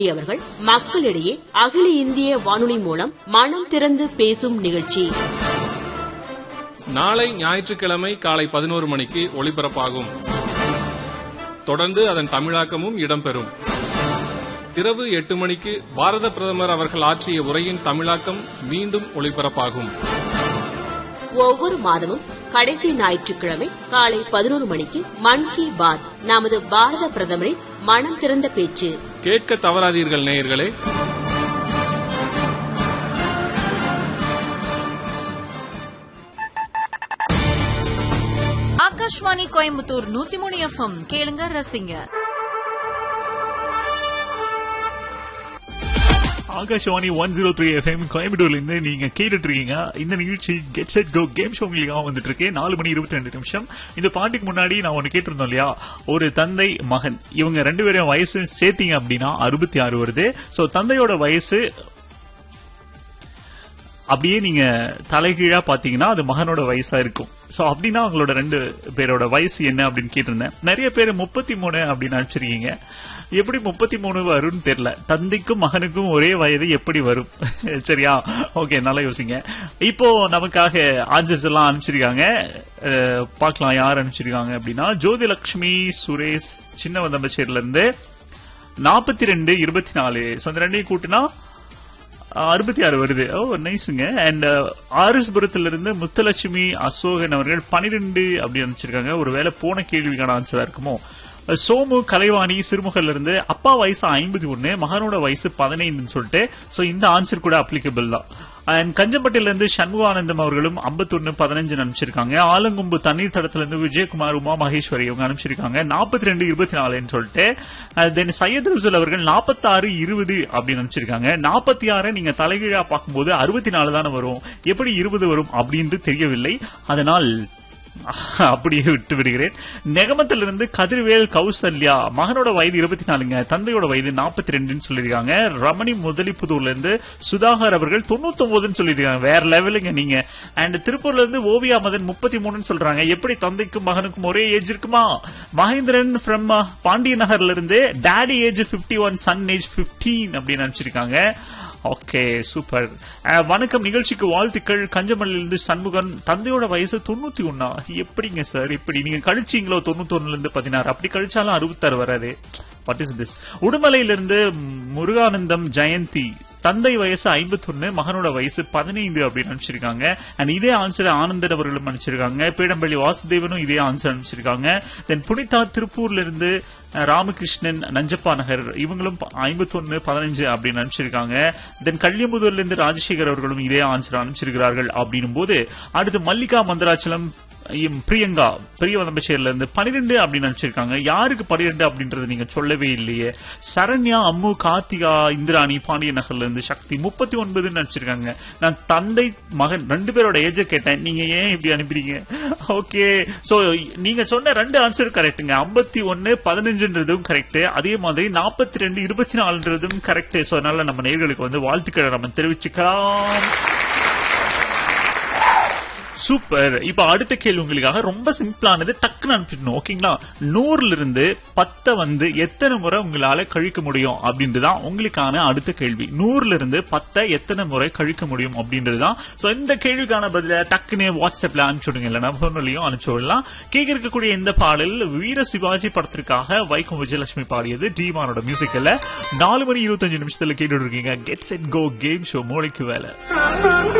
அவர்கள் மக்களிடையே அகில இந்திய வானொலி மூலம் மனம் திறந்து பேசும் நிகழ்ச்சி நாளை ஞாயிற்றுக்கிழமை காலை பதினோரு மணிக்கு ஒளிபரப்பாகும் தொடர்ந்து அதன் தமிழாக்கமும் இடம்பெறும் இரவு எட்டு மணிக்கு பாரத பிரதமர் அவர்கள் ஆற்றிய உரையின் தமிழாக்கம் மீண்டும் ஒளிபரப்பாகும் ஒவ்வொரு மாதமும் கடைசி ஞாயிற்றுக்கிழமை காலை பதினோரு மணிக்கு மன் கி பாத் நமது பாரத பிரதமரின் மனம் திறந்த பேச்சு கேட்க தவறாதீர்கள் நேயர்களே ஆகாஷ்வாணி கோயம்புத்தூர் நூத்தி மூணு எஃப்எம் கேளுங்க ரசிங்க Akashvani one zero three FM கோயம்புத்தூர்ல இருந்து நீங்க கேட்டுட்டு இருக்கீங்க இந்த நிகழ்ச்சி get set go game show உங்களுக்காக வந்துட்டு இருக்கு நாலு மணி இருபத்தி ரெண்டு நிமிஷம் இந்த பாட்டுக்கு முன்னாடி நான் ஒன்னு கேட்டிருந்தோம் இல்லையா ஒரு தந்தை மகன் இவங்க ரெண்டு பேரும் வயசு சேர்த்தீங்க அப்படின்னா அறுபத்தி ஆறு வருது சோ தந்தையோட வயசு அப்படியே நீங்க தலைகீழா பாத்தீங்கன்னா அது மகனோட வயசா இருக்கும் சோ அப்படின்னா அவங்களோட ரெண்டு பேரோட வயசு என்ன அப்படின்னு கேட்டிருந்தேன் நிறைய பேர் முப்பத்தி மூணு அப்படின்னு அனுப்பிச்சிருக்கீங்க எப்படி முப்பத்தி மூணு வரும்னு தெரியல தந்தைக்கும் மகனுக்கும் ஒரே வயது எப்படி வரும் சரியா ஓகே நல்லா யோசிங்க இப்போ நமக்காக ஆன்சர்ஸ் எல்லாம் அனுப்பிச்சிருக்காங்க அஹ், பார்க்கலாம் யார் அனுப்பிச்சிருக்காங்க அப்படின்னா ஜோதிலட்சுமி சுரேஷ் சின்ன வந்தம்பச்சேரில இருந்து நாற்பத்தி ரெண்டு இருபத்தி நாலு ஸோ அந்த ரெண்டையும் கூட்டினா அறுபத்தி ஆறு வருது ஓ நைஸுங்க அண்ட் ஆர்எஸ்புரத்துல இருந்து முத்துலட்சுமி அசோகன் அவர்கள் பனிரெண்டு அப்படி அனுப்பிச்சிருக்காங்க ஒருவேளை போன கேள்விக்கான ஆன்சரா இருக்குமோ சோமு கலைவாணி சிறுமுகல்ல இருந்து அப்பா வயசு ஐம்பத்தி ஒன்னு மகனோட வயசு பதினைந்துன்னு சொல்லிட்டு சோ இந்த ஆன்சர் கூட அப்ளிகபிள் தான் அண்ட் கஞ்சம்பட்டில இருந்து சண்முகானந்தம் அவர்களும் 51 பதினஞ்சு அனுப்பிச்சிருக்காங்க ஆலங்கும்பு தண்ணீர் தடத்துல இருந்து விஜயகுமார் உமா மகேஸ்வரி இவங்க அனுப்பிச்சிருக்காங்க 42 ரெண்டு இருபத்தி நாலுன்னு சொல்லிட்டு தென் சையத் ருசுல் அவர்கள் 46 இருபது அப்படின்னு அனுப்பிச்சிருக்காங்க நாற்பத்தி ஆறு நீங்க தலைகீழா பார்க்கும்போது அறுபத்தி நாலு தானே வரும் எப்படி இருபது வரும் அப்படின்னு தெரியவில்லை அதனால் அப்படியே விட்டு விடுகிறேன் நெகமத்திலிருந்து கதிர்வேல் கௌசல்யா மகனோட வயது இருபத்தி நாலுங்க தந்தையோட வயது நாற்பத்தி ரெண்டுன்னு சொல்லியிருக்காங்க ரமணி முதலிப்புதூர்ல இருந்து சுதாகர் அவர்கள் தொண்ணூத்தி ஒன்பதுன்னு சொல்லியிருக்காங்க வேற லெவலுங்க நீங்க அண்ட் திருப்பூர்ல இருந்து ஓவியா மதன் முப்பத்தி மூணுன்னு சொல்றாங்க எப்படி தந்தைக்கும் மகனுக்கும் ஒரே ஏஜ் இருக்குமா மகேந்திரன் ஃப்ரம் பாண்டிய நகர்ல இருந்து daddy age 51 one son age 15 அப்படின்னு நினைச்சிருக்காங்க ஓகே சூப்பர் அஹ், வணக்கம் நிகழ்ச்சிக்கு வாழ்த்துக்கள் கஞ்சமல்லிலிருந்து சண்முகன் தந்தையோட வயசு தொண்ணூத்தி ஒன்னா எப்படிங்க சார் இப்படி நீங்க கழிச்சீங்களோ தொண்ணூத்தி ஒண்ணுல இருந்து பதினாறு அப்படி கழிச்சாலும் அறுபத்தாறு வராது வாட் இஸ் திஸ் உடுமலையிலிருந்து முருகானந்தம் ஜெயந்தி தந்தை வயசு 51 மகனோட வயசு பதினைந்து அப்படின்னு அனுப்பிச்சிருக்காங்க அண்ட் இதே ஆன்சர் ஆனந்தன் அவர்களும் அனுப்பிச்சிருக்காங்க பீடம்பள்ளி வாசுதேவனும் இதே ஆன்சர் அனுப்பிச்சிருக்காங்க தென் புனிதா திருப்பூர்ல இருந்து அஹ், ராமகிருஷ்ணன் நஞ்சப்பா நகர் இவங்களும் 51 பதினஞ்சு அப்படின்னு அனுப்பிச்சிருக்காங்க தென் கல்யம்புதூர்ல இருந்து ராஜசேகர் அவர்களும் இதே ஆன்சர் அனுப்பிச்சிருக்கிறார்கள் அப்படின்னும் போது அடுத்து மல்லிகா மந்தராச்சலம் இம் பிரியங்கா பெரிய வந்தம்பச்சேரில இருந்து பனிரெண்டு அப்படின்னு நினைச்சிருக்காங்க யாருக்கு பனிரெண்டு அப்படின்றது நீங்க சொல்லவே இல்லையே சரண்யா அம்மு கார்த்திகா இந்திராணி பாண்டிய நகர்ல இருந்து சக்தி முப்பத்தி ஒன்பதுன்னு நினைச்சிருக்காங்க நான் தந்தை மகன் ரெண்டு பேரோட ஏஜ கேட்டேன் நீங்க ஏன் இப்படி அனுப்புறீங்க ஓகே சோ நீங்க சொன்ன ரெண்டு ஆன்சர் கரெக்ட்டுங்க ஐம்பத்தி ஒன்னு பதினஞ்சுன்றதும் கரெக்ட் அதே மாதிரி நாற்பத்தி ரெண்டு இருபத்தி நாலுன்றதும் கரெக்ட் சோ அதனால நம்ம நேர்களுக்கு வந்து வாழ்த்துக்களை நம்ம தெரிவிச்சுக்கலாம் சூப்பர் இப்ப அடுத்த கேள்வி உங்களுக்காக ரொம்ப சிம்பிளானது டக்குன்னு அனுப்பிடணும் ஓகேங்களா நூறுல இருந்து பத்தை வந்து எத்தனை முறை உங்களால கழிக்க முடியும் அப்படின்றதுதான் உங்களுக்கான அடுத்த கேள்வி நூறுல இருந்து பத்தை எத்தனை முறை கழிக்க முடியும் அப்படின்றதுதான் சோ இந்த கேள்விக்கான பதில டக்குன்னு வாட்ஸ்அப்ல அனுப்பிச்சு விடுங்க இல்லைன்னா முகநூலியும் அனுப்பிச்சு விடலாம் கேட்க இருக்கக்கூடிய இந்த பாடல் வீர சிவாஜி படத்திற்காக வைக்கம் விஜயலட்சுமி பாடியது டீமானோட மியூசிக்கல்ல நாலு மணி இருபத்தஞ்சு நிமிஷத்துல கேட்டு இருக்கீங்க get set go game show மூளைக்கு வேலை